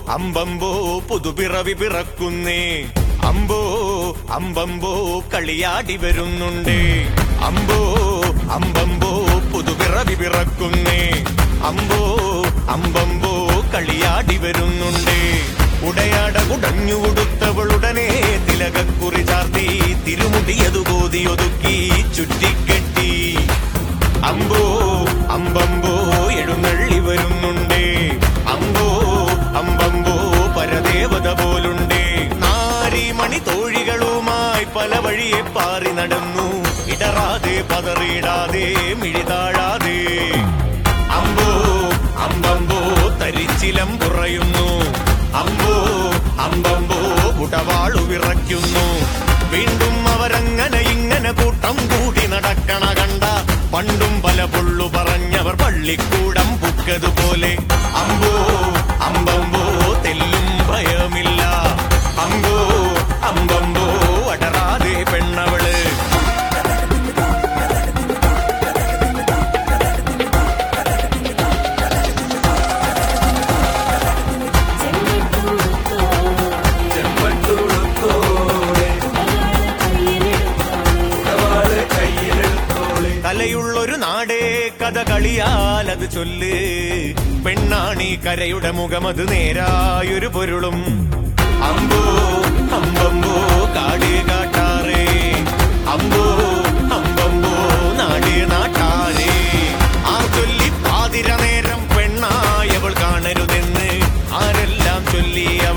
അമ്പമ്പോ പുതുപിറവി പിറക്കുന്നേ അമ്പോ അമ്പമ്പോ കളിയാടി വരുന്നുണ്ടേ അമ്പോ അമ്പമ്പോ പുതുപിറവി പിറക്കുന്നേ അമ്പോ അമ്പമ്പോ കളിയാടി വരുന്നുണ്ടേ ഉടയാട കുടഞ്ഞു കൊടുത്തവളുടനെ തിലകക്കുറി ചാർത്തി തിരുമുടിയതു കോതിയൊതുക്കി ചുറ്റിക്കെട്ടി അമ്പോ അമ്പമ്പോ എഴുന്നള്ളി വരുന്നുണ്ടേ അമ്പോ അമ്പമ്പോ പരദേവത പോലുണ്ടേ നാരിമണി തോഴികളുമായി പല വഴിയെ പാറി നടന്നു ഇടറാതെ പതറിയിടാതെ മിഴിതാഴാതെ അമ്പോ അമ്പമ്പോ തരിച്ചിലം കുറയുന്നു അമ്പോ അമ്പമ്പോ ഉടവാളു വിറയ്ക്കുന്നു വീണ്ടും അവരങ്ങനെ ഇങ്ങനെ കൂട്ടം കൂടി നടക്കണ കണ്ട പണ്ടും പല പൊള്ളു പറഞ്ഞവർ പള്ളിക്കൂടം പുക്കതുപോലെ അമ്പോ അമ്പമ്പോ തെല്ലും ഭയമില്ല അമ്പോ അമ്പമ്പോ അടറാതെ പെണ്ണവള് തലയുള്ളൊരു നാടേ കഥ കളിയാൽ അത് ചൊല്ല് പെണ്ണാണി കരയുടെ മുഖമത് നേരായൊരു പൊരുളും അമ്പോ അമ്പമ്പോ കാടേ കാട്ടാറേ അമ്പോ അമ്പമ്പോ നാടേ നാട്ടാരേ ആ ചൊല്ലി പാതിര നേരം പെണ്ണായവൾ കാണരുതെന്ന് ആരെല്ലാം ചൊല്ലി